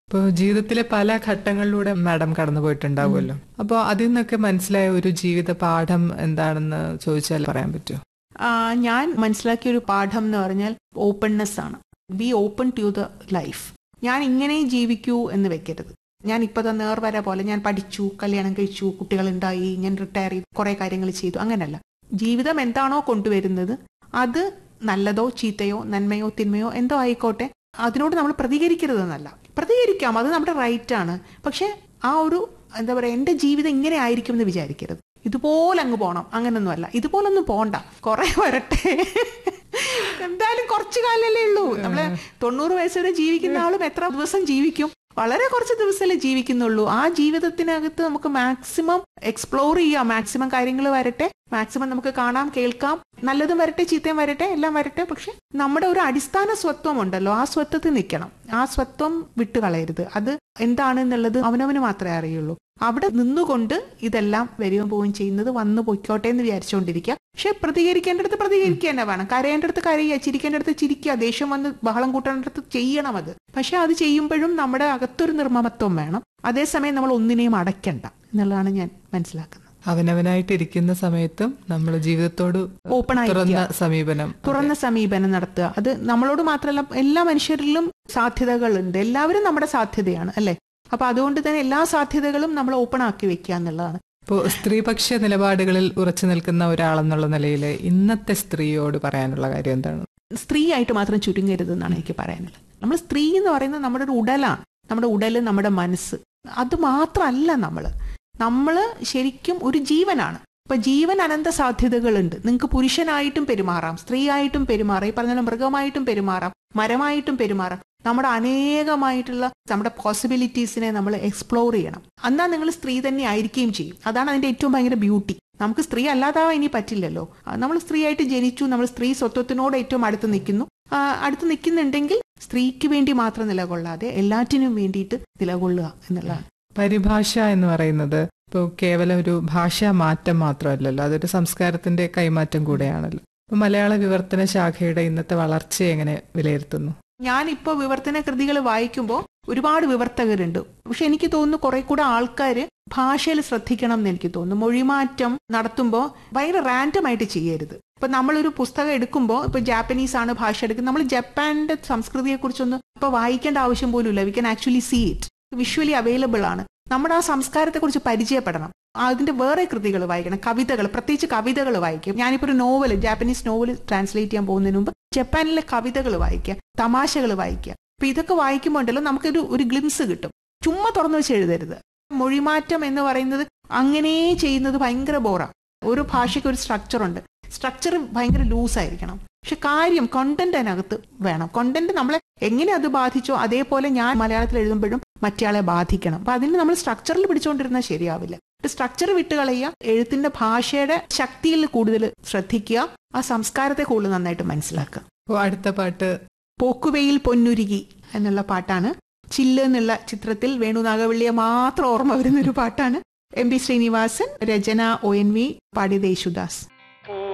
ഇപ്പോൾ ജീവിതത്തിലെ പല ഘട്ടങ്ങളിലൂടെ മാഡം കടന്നു പോയിട്ടുണ്ടാവുമല്ലോ അപ്പോൾ അതിൽ നിന്നൊക്കെ മനസ്സിലായ ഒരു ജീവിത പാഠം എന്താണെന്ന് ചോദിച്ചാൽ പറയാൻ പറ്റുമോ ആ, ഞാൻ മനസ്സിലാക്കിയ ഒരു പാഠം എന്ന് പറഞ്ഞാൽ ഓപ്പൺനെസ് ആണ് be open to the life ഞാൻ ഇങ്ങനെ ജീവിക്കൂ എന്ന് വെക്കരുത് ഞാൻ ഇപ്പൊ തന്നെ നേർവര പോലെ ഞാൻ പഠിച്ചു കല്യാണം കഴിച്ചു കുട്ടികളുണ്ടായി ഞാൻ റിട്ടയർ ചെയ്തു കുറെ കാര്യങ്ങൾ ചെയ്തു അങ്ങനല്ല ജീവിതം എന്താണോ കൊണ്ടുവരുന്നത് അത് നല്ലതോ ചീത്തയോ നന്മയോ തിന്മയോ എന്തോ ആയിക്കോട്ടെ അതിനോട് നമ്മൾ പ്രതികരിക്കരുതെന്നല്ല പ്രതികരിക്കാം അത് നമ്മുടെ റൈറ്റ് ആണ് പക്ഷെ ആ ഒരു എന്താ പറയാ എന്റെ ജീവിതം ഇങ്ങനെ ആയിരിക്കും എന്ന് വിചാരിക്കരുത് ഇതുപോലെ അങ്ങ് പോണം അങ്ങനൊന്നുമല്ല ഇതുപോലൊന്നും പോണ്ട കുറെ വരട്ടെ എന്തായാലും കുറച്ചു കാലല്ലേ ഉള്ളൂ നമ്മള് തൊണ്ണൂറ് വയസ്സ് വരെ ജീവിക്കുന്ന ആളും എത്ര ദിവസം ജീവിക്കും വളരെ കുറച്ച് ദിവസമല്ലേ ജീവിക്കുന്നുള്ളൂ ആ ജീവിതത്തിനകത്ത് നമുക്ക് മാക്സിമം എക്സ്പ്ലോർ ചെയ്യാം മാക്സിമം കാര്യങ്ങൾ വരട്ടെ മാക്സിമം നമുക്ക് കാണാം കേൾക്കാം നല്ലതും വരട്ടെ ചീത്തയും വരട്ടെ എല്ലാം വരട്ടെ പക്ഷെ നമ്മുടെ ഒരു അടിസ്ഥാന സ്വത്വം ഉണ്ടല്ലോ ആ സ്വത്വത്തിൽ നിൽക്കണം ആ സ്വത്വം വിട്ടുകളയരുത് അത് എന്താണെന്നുള്ളത് അവനവന് മാത്രമേ അറിയുള്ളൂ അവിടെ നിന്നുകൊണ്ട് ഇതെല്ലാം വരികയും പോവുകയും ചെയ്യുന്നത് വന്നു പൊയ്ക്കോട്ടെ എന്ന് വിചാരിച്ചുകൊണ്ടിരിക്കുക പക്ഷെ പ്രതികരിക്കേണ്ടടുത്ത് പ്രതികരിക്കുക തന്നെ വേണം കരയേണ്ടടുത്ത് കരയുക ചിരിക്കേണ്ടടുത്ത് ചിരിക്കുക ദേഷ്യം വന്ന് ബഹളം കൂട്ടേണ്ടടുത്ത് ചെയ്യണം അത് പക്ഷെ അത് ചെയ്യുമ്പോഴും നമ്മുടെ അകത്തൊരു നിർമ്മമത്വം വേണം അതേസമയം നമ്മൾ ഒന്നിനെയും അടയ്ക്കണ്ട എന്നുള്ളതാണ് ഞാൻ മനസ്സിലാക്കുന്നത് അവനവനായിട്ട് ഇരിക്കുന്ന സമയത്തും നമ്മൾ ജീവിതത്തോട് Open ആയിരിക്കുക. തുറന്ന സമീപനം തുറന്ന സമീപനം നടത്തുക അത് നമ്മളോട് മാത്രമല്ല എല്ലാ മനുഷ്യരിലും സാധ്യതകളുണ്ട് എല്ലാവരും നമ്മുടെ സാധ്യതയാണ് അല്ലെ അപ്പൊ അതുകൊണ്ട് തന്നെ എല്ലാ സാധ്യതകളും നമ്മൾ ഓപ്പൺ ആക്കി വെക്കുക എന്നുള്ളതാണ് ഇപ്പോൾ സ്ത്രീപക്ഷ നിലപാടുകളിൽ ഉറച്ചു നിൽക്കുന്ന ഒരാളെന്നുള്ള നിലയിൽ ഇന്നത്തെ സ്ത്രീയോട് പറയാനുള്ള കാര്യം എന്താണ് സ്ത്രീ ആയിട്ട് മാത്രം ചുരുങ്ങരുത് എന്നാണ് എനിക്ക് പറയാനുള്ളത് നമ്മൾ സ്ത്രീ എന്ന് പറയുന്നത് നമ്മുടെ ഒരു ഉടലാണ് നമ്മുടെ ഉടല് നമ്മുടെ മനസ്സ് അത് മാത്രമല്ല നമ്മൾ നമ്മൾ ശരിക്കും ഒരു ജീവനാണ് ഇപ്പൊ ജീവൻ അനന്ത സാധ്യതകളുണ്ട് നിങ്ങൾക്ക് പുരുഷനായിട്ടും പെരുമാറാം സ്ത്രീയായിട്ടും പെരുമാറാം ഈ പറഞ്ഞ പോലെ മൃഗമായിട്ടും പെരുമാറാം മരമായിട്ടും പെരുമാറാം നമ്മുടെ അനേകമായിട്ടുള്ള നമ്മുടെ പോസിബിലിറ്റീസിനെ നമ്മൾ എക്സ്പ്ലോർ ചെയ്യണം എന്നാൽ നിങ്ങൾ സ്ത്രീ തന്നെ ആയിരിക്കുകയും ചെയ്യും അതാണ് അതിന്റെ ഏറ്റവും ഭയങ്കര ബ്യൂട്ടി നമുക്ക് സ്ത്രീ അല്ലാതാവാൻ ഇനി പറ്റില്ലല്ലോ നമ്മൾ സ്ത്രീയായിട്ട് ജനിച്ചു നമ്മൾ സ്ത്രീ സ്വത്വത്തിനോട് ഏറ്റവും അടുത്ത് നിൽക്കുന്നു ആ, അടുത്ത് നിൽക്കുന്നുണ്ടെങ്കിൽ സ്ത്രീക്ക് വേണ്ടി മാത്രം നിലകൊള്ളാതെ എല്ലാറ്റിനും വേണ്ടിയിട്ട് നിലകൊള്ളുക എന്നുള്ളതാണ് പരിഭാഷ എന്ന് പറയുന്നത് ഇപ്പോൾ കേവലം ഒരു ഭാഷാ മാറ്റം മാത്രമല്ലല്ലോ അതൊരു സംസ്കാരത്തിന്റെ കൈമാറ്റം കൂടെയാണല്ലോ ഇപ്പൊ മലയാള വിവർത്തന ശാഖയുടെ ഇന്നത്തെ വളർച്ചയെ എങ്ങനെ വിലയിരുത്തുന്നു ഞാൻ ഇപ്പോൾ വിവർത്തന കൃതികൾ വായിക്കുമ്പോൾ ഒരുപാട് വിവർത്തകരുണ്ട് പക്ഷെ എനിക്ക് തോന്നുന്നു കുറെ കൂടെ ആൾക്കാര് ഭാഷയിൽ ശ്രദ്ധിക്കണം എന്ന് എനിക്ക് തോന്നുന്നു മൊഴിമാറ്റം നടത്തുമ്പോൾ ഭയങ്കര റാൻഡം ആയിട്ട് ചെയ്യരുത് ഇപ്പൊ നമ്മളൊരു പുസ്തകം എടുക്കുമ്പോൾ ഇപ്പൊ ജാപ്പനീസ് ആണ് ഭാഷ എടുക്കുന്നത് നമ്മൾ ജപ്പാന്റെ സംസ്കൃതിയെ കുറിച്ചൊന്നും ഇപ്പൊ വായിക്കേണ്ട ആവശ്യം പോലും ഇല്ല we can actually see it visually available ആണ് നമ്മുടെ ആ സംസ്കാരത്തെ കുറിച്ച് പരിചയപ്പെടണം അതിന്റെ വേറെ കൃതികൾ വായിക്കണം കവിതകൾ പ്രത്യേകിച്ച് കവിതകൾ വായിക്കും ഞാനിപ്പോ ഒരു നോവൽ ജാപ്പനീസ് നോവൽ ട്രാൻസ്ലേറ്റ് ചെയ്യാൻ പോകുന്നതിന് മുമ്പ് ജപ്പാനിലെ കവിതകൾ വായിക്കുക തമാശകൾ വായിക്കുക അപ്പൊ ഇതൊക്കെ വായിക്കുമ്പോൾ ഉണ്ടല്ലോ നമുക്കൊരു ഒരു ഗ്ലിംസ് കിട്ടും ചുമ്മാ തുറന്നു വെച്ച് എഴുതരുത് മൊഴിമാറ്റം എന്ന് പറയുന്നത് അങ്ങനെ ചെയ്യുന്നത് ഭയങ്കര ബോറാണ് ഒരു ഭാഷയ്ക്ക് ഒരു സ്ട്രക്ചർ ഉണ്ട് സ്ട്രക്ചർ ഭയങ്കര ലൂസ് ആയിരിക്കണം പക്ഷെ കാര്യം കണ്ടന്റ് അതിനകത്ത് വേണം കണ്ടന്റ് നമ്മളെ എങ്ങനെ അത് ബാധിച്ചോ അതേപോലെ ഞാൻ മലയാളത്തിൽ എഴുതുമ്പോഴും മറ്റേയാളെ ബാധിക്കണം അപ്പൊ അതിന് നമ്മൾ സ്ട്രക്ചറിൽ പിടിച്ചുകൊണ്ടിരുന്നാൽ ശരിയാവില്ല സ്ട്രക്ചർ വിട്ടുകളയുക എഴുത്തിന്റെ ഭാഷയുടെ ശക്തിയിൽ കൂടുതൽ ശ്രദ്ധിക്കുക ആ സംസ്കാരത്തെ കൂടുതൽ നന്നായിട്ട് മനസ്സിലാക്കുക അപ്പോൾ അടുത്ത പാട്ട് പോക്കുവെയിൽ പൊന്നുരുകി എന്നുള്ള പാട്ടാണ് ചില്ല് എന്നുള്ള ചിത്രത്തിൽ വേണു നാഗവള്ളിയെ മാത്രം ഓർമ്മ വരുന്ന ഒരു പാട്ടാണ് എം പി ശ്രീനിവാസൻ രചന ഒ എൻ വി പാടിയത് യേശുദാസ്